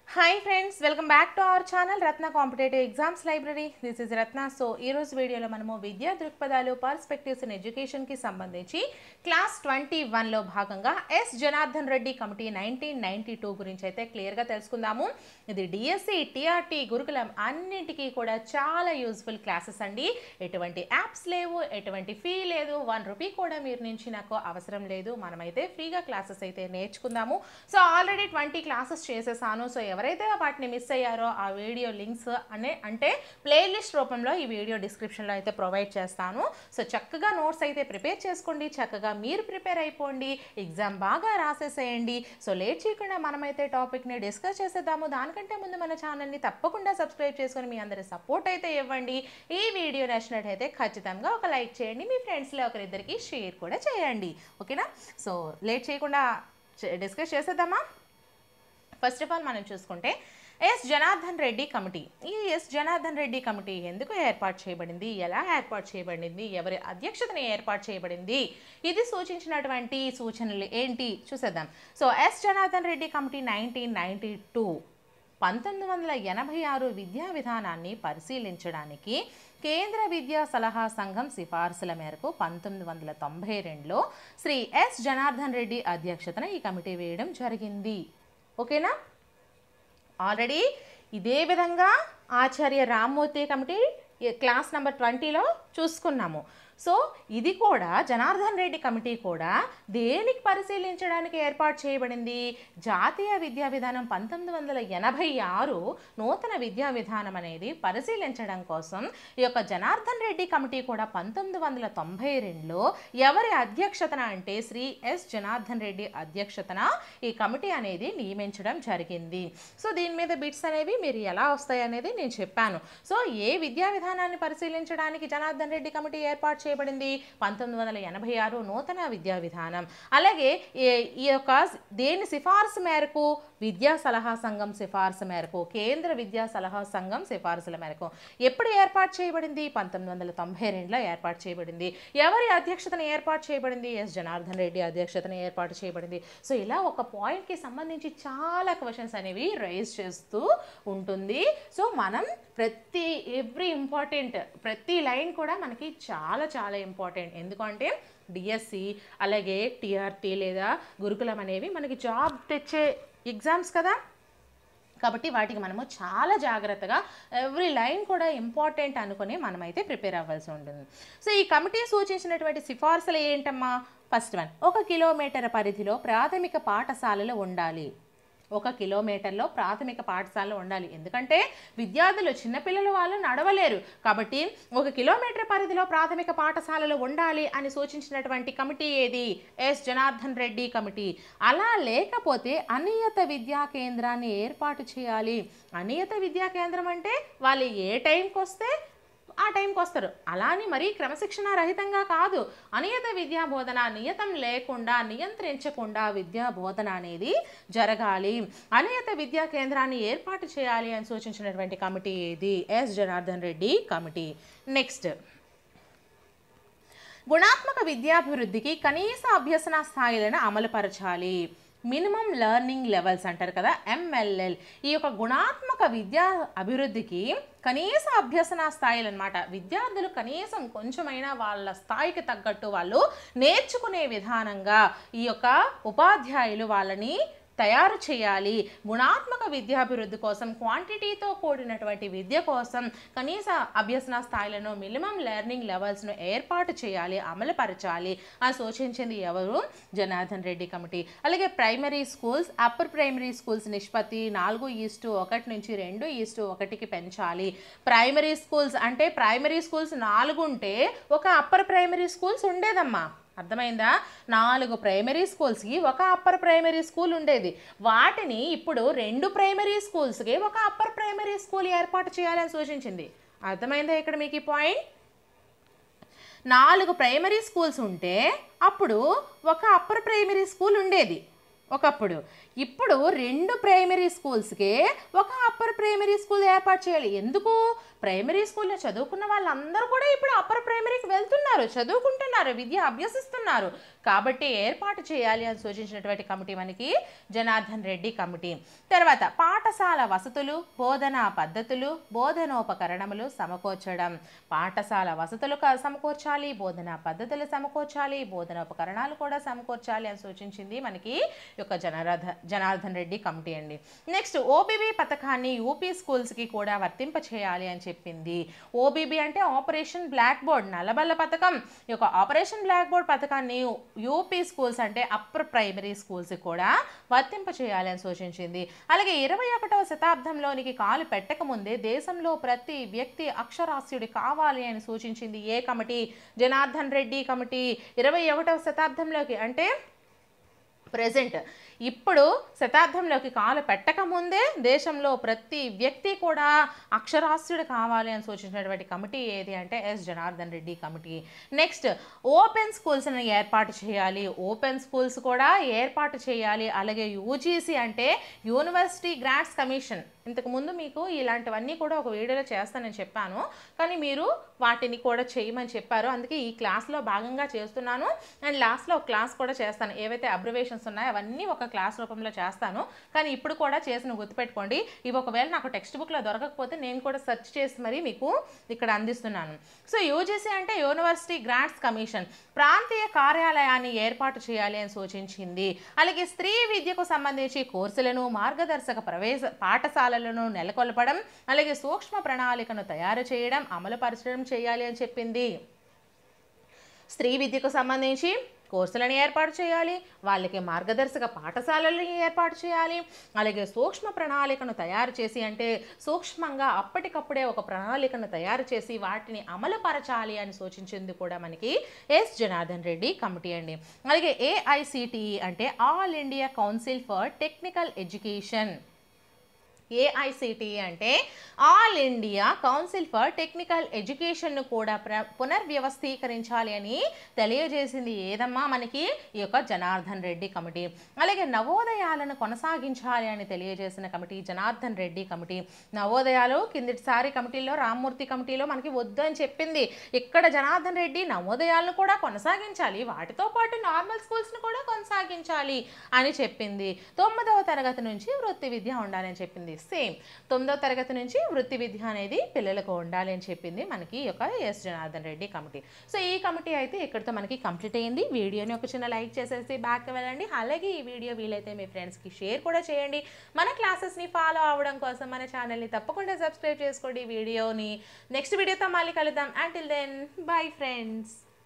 hi friends welcome back to our channel Ratna competitive exams library this is Ratna so ఈ రోజు వీడియోలో మనము విద్యా దృక్పథాలు పర్స్పెక్టివ్స్ ఇన్ ఎడ్యుకేషన్కి సంబంధించి క్లాస్ ట్వంటీ వన్లో భాగంగా S Janardhan Reddy committee nineteen ninety two గురించి అయితే క్లియర్గా తెలుసుకుందాము ఇది డిఎస్సి టీఆర్టీ గురుకులం అన్నింటికీ కూడా చాలా యూస్ఫుల్ క్లాసెస్ అండి ఎటువంటి యాప్స్ లేవు ఎటువంటి ఫీ లేదు వన్ రూపీ కూడా మీరు నుంచి నాకు అవసరం లేదు మనమైతే ఫ్రీగా క్లాసెస్ అయితే నేర్చుకుందాము సో ఆల్రెడీ ట్వంటీ క్లాసెస్ చేసేసాను సో ఎవరైతే వాటిని మిస్ అయ్యారో ఆ వీడియో లింక్స్ అనే అంటే ప్లేలిస్ట్ రూపంలో ఈ వీడియో డిస్క్రిప్షన్లో అయితే ప్రొవైడ్ చేస్తాను సో చక్కగా నోట్స్ అయితే ప్రిపేర్ చేసుకోండి చక్కగా మీరు ప్రిపేర్ అయిపోండి ఎగ్జామ్ బాగా రాసేసేయండి సో లేట్ చేయకుండా మనమైతే టాపిక్ని డిస్కస్ చేసేద్దాము దానికంటే ముందు మన ఛానల్ని తప్పకుండా సబ్స్క్రైబ్ చేసుకొని మీ అందరి సపోర్ట్ అయితే ఇవ్వండి ఈ వీడియో నచ్చినట్టయితే ఖచ్చితంగా ఒక లైక్ చేయండి మీ ఫ్రెండ్స్లో ఒకరిద్దరికి షేర్ కూడా చేయండి ఓకేనా సో లేట్ చేయకుండా డిస్కస్ చేసేద్దామా ఫస్ట్ ఆఫ్ ఆల్ మనం చూసుకుంటే ఎస్ జనార్దన్ రెడ్డి కమిటీ ఈ ఎస్ జనార్దన్ రెడ్డి కమిటీ ఎందుకు ఏర్పాటు చేయబడింది ఎలా ఏర్పాటు చేయబడింది ఎవరి అధ్యక్షతని ఏర్పాటు చేయబడింది ఇది సూచించినటువంటి సూచనలు ఏంటి చూసేద్దాం so S Janardhan Reddy committee nineteen ninety two పంతొమ్మిది వందల ఎనభై ఆరు విద్యా విధానాన్ని పరిశీలించడానికి కేంద్ర విద్యా సలహా సంఘం సిఫార్సుల మేరకు పంతొమ్మిది వందల తొంభై రెండులో శ్రీ ఎస్ జనార్దన్ రెడ్డి అధ్యక్షతన ఈ కమిటీ వేయడం జరిగింది ఓకేనా ఆల్రెడీ ఇదే విధంగా ఆచార్య రామ్మూర్తి కమిటీ ఈ క్లాస్ నెంబర్ ట్వంటీలో చూసుకున్నాము సో ఇది కూడా జనార్దన్ రెడ్డి కమిటీ కూడా దేనికి పరిశీలించడానికి ఏర్పాటు చేయబడింది జాతీయ విద్యా విధానం పంతొమ్మిది వందల ఎనభై ఆరు నూతన విద్యా విధానం అనేది పరిశీలించడం కోసం ఈ యొక్క జనార్దన్ రెడ్డి కమిటీ కూడా పంతొమ్మిది వందల తొంభై రెండులో ఎవరి అధ్యక్షతన అంటే శ్రీ ఎస్ జనార్దన్ రెడ్డి అధ్యక్షతన ఈ కమిటీ అనేది నియమించడం జరిగింది సో దీని మీద బిట్స్ అనేవి మీరు ఎలా వస్తాయి అనేది నేను చెప్పాను సో ఏ విద్యా విధానాన్ని పరిశీలించడానికి జనార్దన్ రెడ్డి కమిటీ ఏర్పాటు చేయబడింది పంతొమ్మిది వందల ఎనభై ఆరు నూతన విద్యా విధానం అలాగే ఈ- ఈ యొక్క దేని సిఫార్సు మేరకు విద్యా సలహా సంఘం సిఫార్సు మేరకు కేంద్ర విద్యా సలహా సంఘం సిఫార్సుల మేరకు ఎప్పుడు ఏర్పాటు చేయబడింది పంతొమ్మిది వందల తొంభై రెండులో ఏర్పాటు చేయబడింది ఎవరి అధ్యక్షతన ఏర్పాటు చేయబడింది ఎస్ జనార్దన్ రెడ్డి అధ్యక్షతన ఏర్పాటు చేయబడింది సో ఇలా ఒక పాయింట్కి సంబంధించి చాలా క్వశ్చన్స్ అనేవి రైజ్ చేస్తూ ఉంటుంది సో మనం ప్రతి ఎవ్రీ ఇంపార్టెంట్ ప్రతి లైన్ కూడా మనకి చాలా చాలా ఇంపార్టెంట్ ఎందుకంటే డిఎస్సి అలాగే టీఆర్టీ లేదా గురుకులం అనేవి మనకి జాబ్ తెచ్చే ఎగ్జామ్స్ కదా కాబట్టి వాటికి మనము చాలా జాగ్రత్తగా ఎవ్రీ లైన్ కూడా ఇంపార్టెంట్ అనుకుని మనమైతే ప్రిపేర్ అవ్వాల్సి ఉంటుంది సో ఈ కమిటీ సూచించినటువంటి సిఫార్సులు ఏంటమ్మా ఫస్ట్ వన్ ఒక కిలోమీటర్ పరిధిలో ప్రాథమిక పాఠశాలలు ఉండాలి ఒక కిలోమీటర్లో ప్రాథమిక పాఠశాల ఉండాలి ఎందుకంటే విద్యార్థులు చిన్నపిల్లలు వాళ్ళు నడవలేరు కాబట్టి ఒక కిలోమీటర్ పరిధిలో ప్రాథమిక పాఠశాలలు ఉండాలి అని సూచించినటువంటి కమిటీ ఏది ఎస్ జనార్దన్ రెడ్డి కమిటీ అలా లేకపోతే అనియత విద్యా కేంద్రాన్ని ఏర్పాటు చేయాలి అనియత విద్యా కేంద్రం అంటే వాళ్ళు ఏ టైంకి వస్తే ఆ టైంకి వస్తారు అలా అని మరీ క్రమశిక్షణ రహితంగా కాదు అనియత విద్యా బోధన నియతం లేకుండా నియంత్రించకుండా విద్యా బోధన అనేది జరగాలి అనియత విద్యా కేంద్రాన్ని ఏర్పాటు చేయాలి అని సూచించినటువంటి కమిటీ ఇది S Janardhan Reddy committee next గుణాత్మక విద్యాభివృద్ధికి కనీస అభ్యసన స్థాయిలను అమలుపరచాలి మినిమం లెర్నింగ్ లెవెల్స్ అంటారు కదా ఎంఎల్ఎల్ ఈ యొక్క గుణాత్మక విద్యా అభివృద్ధికి కనీస అభ్యసన స్థాయిలు అనమాట విద్యార్థులు కనీసం కొంచెమైనా వాళ్ళ స్థాయికి తగ్గట్టు వాళ్ళు నేర్చుకునే విధానంగా ఈ యొక్క ఉపాధ్యాయులు వాళ్ళని తయారు చేయాలి గుణాత్మక విద్యాభివృద్ధి కోసం క్వాంటిటీతో కూడినటువంటి విద్య కోసం కనీస అభ్యసన స్థాయిలను మినిమం లెర్నింగ్ లెవెల్స్ను ఏర్పాటు చేయాలి అమలుపరచాలి అని సూచించింది ఎవరు జనార్దన్ రెడ్డి కమిటీ అలాగే primary schools upper primary schools నిష్పత్తి నాలుగు ఈస్టు ఒకటి నుంచి రెండు ఈస్టు ఒకటికి పెంచాలి ప్రైమరీ స్కూల్స్ అంటే ప్రైమరీ స్కూల్స్ నాలుగు ఉంటే ఒక అప్పర్ ప్రైమరీ స్కూల్స్ ఉండేదమ్మా అర్థమైందా నాలుగు ప్రైమరీ స్కూల్స్కి ఒక అప్పర్ ప్రైమరీ స్కూల్ ఉండేది వాటిని ఇప్పుడు రెండు ప్రైమరీ స్కూల్స్కి ఒక అప్పర్ ప్రైమరీ స్కూల్ ఏర్పాటు చేయాలని సూచించింది అర్థమైందా ఇక్కడ మీకు ఈ పాయింట్ నాలుగు ప్రైమరీ స్కూల్స్ ఉంటే అప్పుడు ఒక అప్పర్ ప్రైమరీ స్కూల్ ఉండేది ఒకప్పుడు ఇప్పుడు రెండు ప్రైమరీ స్కూల్స్కి ఒక అప్పర్ ప్రైమరీ స్కూల్ ఏర్పాటు చేయాలి ఎందుకు ప్రైమరీ స్కూల్లో చదువుకున్న వాళ్ళందరూ కూడా ఇప్పుడు అప్పర్ ప్రైమరీకి వెళ్తున్నారు చదువుకుంటున్నారు విద్య అభ్యసిస్తున్నారు కాబట్టి ఏర్పాటు చేయాలి అని సూచించినటువంటి కమిటీ మనకి జనార్దన్ రెడ్డి కమిటీ తర్వాత పాఠశాల వసతులు బోధనా పద్ధతులు బోధనోపకరణములు సమకూర్చడం పాఠశాల వసతులు క- సమకూర్చాలి బోధనా పద్ధతులు సమకూర్చాలి బోధనోపకరణాలు కూడా సమకూర్చాలి అని సూచించింది మనకి ఈ యొక్క జనార్ద జనార్దన్ రెడ్డి కమిటీ అండి నెక్స్ట్ ఓబీబీ పథకాన్ని యూపీ స్కూల్స్కి కూడా వర్తింప చేయాలి అని చెప్పింది ఓబీబీ అంటే ఆపరేషన్ బ్లాక్ బోర్డ్ నల్లబల్ల పథకం ఈ యొక్క ఆపరేషన్ బ్లాక్ బోర్డ్ పథకాన్ని యూపీ స్కూల్స్ అంటే అప్పర్ ప్రైమరీ స్కూల్స్ కూడా వర్తింప చేయాలి అని సూచించింది అలాగే ఇరవై ఒకటవ శతాబ్దంలోనికి కాలు పెట్టక ముందే దేశంలో ప్రతి వ్యక్తి అక్షరాస్యుడి కావాలి అని సూచించింది ఏ కమిటీ జనార్దన్ రెడ్డి కమిటీ ఇరవై ఒకటవ శతాబ్దంలోకి అంటే ప్రజెంట్ ఇప్పుడు శతాబ్దంలోకి కాలు పెట్టక ముందే దేశంలో ప్రతి వ్యక్తి కూడా అక్షరాస్యుడు కావాలి అని సూచించినటువంటి కమిటీ ఏది అంటే S Janardhan Reddy committee next open స్కూల్స్ని ఏర్పాటు చేయాలి ఓపెన్ స్కూల్స్ కూడా ఏర్పాటు చేయాలి అలాగే యూజీసీ అంటే యూనివర్సిటీ గ్రాంట్స్ కమిషన్ ఇంతకు ముందు మీకు ఇలాంటివన్నీ కూడా ఒక వీడియోలో చేస్తానని చెప్పాను కానీ మీరు వాటిని కూడా చేయమని చెప్పారు అందుకే ఈ క్లాస్లో భాగంగా చేస్తున్నాను అండ్ లాస్ట్లో ఒక క్లాస్ కూడా చేస్తాను ఏవైతే అబ్రివేషన్స్ ఉన్నాయో అవన్నీ ఒక క్లాస్ రూపంలో చేస్తాను కానీ ఇప్పుడు కూడా చేసిన గుర్తుపెట్టుకోండి ఇవి ఒకవేళ నాకు టెక్స్ట్ బుక్లో దొరకకపోతే నేను కూడా సెర్చ్ చేసి మరీ మీకు ఇక్కడ అందిస్తున్నాను సో యూజీసీ అంటే యూనివర్సిటీ గ్రాంట్స్ కమిషన్ ప్రాంతీయ కార్యాలయాన్ని ఏర్పాటు చేయాలి అని సూచించింది అలాగే స్త్రీ విద్యకు సంబంధించి కోర్సులను మార్గదర్శక ప్రవేశ పాఠశాలలను నెలకొల్పడం అలాగే సూక్ష్మ ప్రణాళికను తయారు చేయడం అమలుపరచడం చేయాలి అని చెప్పింది స్త్రీ విద్యకు సంబంధించి కోర్సులను ఏర్పాటు చేయాలి వాళ్ళకి మార్గదర్శక పాఠశాలలను ఏర్పాటు చేయాలి అలాగే సూక్ష్మ ప్రణాళికను తయారు చేసి అంటే సూక్ష్మంగా అప్పటికప్పుడే ఒక ప్రణాళికను తయారు చేసి వాటిని అమలుపరచాలి అని సూచించింది కూడా మనకి ఎస్ జనార్దన్ రెడ్డి కమిటీ అండి అలాగే ఏఐసిటిఈ అంటే all India council for technical education AICTE అంటే all India council for technical ఎడ్యుకేషన్ను కూడా ప్ర పునర్వ్యవస్థీకరించాలి అని తెలియజేసింది ఏదమ్మా మనకి ఈ యొక్క జనార్దన్ రెడ్డి కమిటీ అలాగే నవోదయాలను కొనసాగించాలి అని తెలియజేసిన కమిటీ జనార్దన్ రెడ్డి కమిటీ నవోదయాలు కిందటిసారి కమిటీలో రామ్మూర్తి కమిటీలో మనకి వద్దు అని చెప్పింది ఇక్కడ జనార్దన్ రెడ్డి నవోదయాలను కూడా కొనసాగించాలి వాటితో పాటు నార్మల్ స్కూల్స్ని కూడా కొనసాగించాలి అని చెప్పింది తొమ్మిదవ తరగతి నుంచి వృత్తి విద్య ఉండాలని చెప్పింది సేమ్ తొమ్మిదవ తరగతి నుంచి వృత్తి విద్య అనేది పిల్లలకు ఉండాలి అని చెప్పింది మనకి ఈ యొక్క S Janardhan Reddy committee so ఈ కమిటీ అయితే ఇక్కడితో మనకి కంప్లీట్ అయింది వీడియోని ఒక చిన్న లైక్ చేసేసి బ్యాక్ వెళ్ళండి అలాగే ఈ వీడియో వీలైతే మీ ఫ్రెండ్స్కి షేర్ కూడా చేయండి మన క్లాసెస్ని ఫాలో అవ్వడం కోసం మన ఛానల్ని తప్పకుండా సబ్స్క్రైబ్ చేసుకోండి ఈ వీడియోని నెక్స్ట్ వీడియోతో మళ్ళీ కలుద్దాం అంటిల్ దెన్ బై ఫ్రెండ్స్